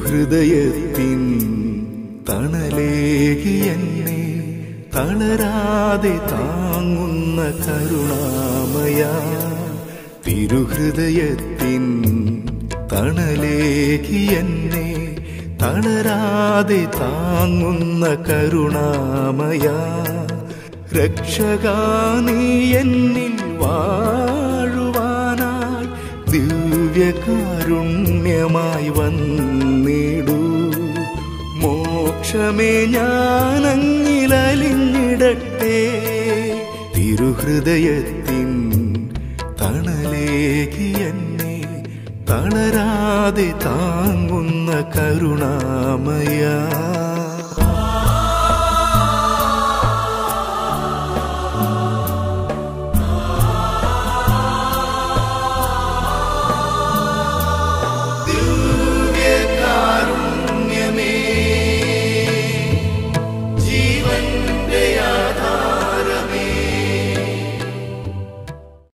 തിരുഹൃദയത്തിൻ തണലേകി എന്നെ തളരാതെ താങ്ങുന്ന കരുണാമയ തിരുഹൃദയത്തിൻ തണലേകി എന്നെ തളരാതെ താങ്ങുന്ന കരുണാമയ രക്ഷകാ നീ എന്നിൽ വാഴുവാനായി ദിവ്യകാരുണ്യമായി വന്നിടൂ മോക്ഷമേ ഞാനങ്ങിലലിഞ്ഞിടട്ടെ തിരുഹൃദയത്തിൻ തണലേകി എന്നെ തളരാതെ താങ്ങുന്ന കരുണാമയാ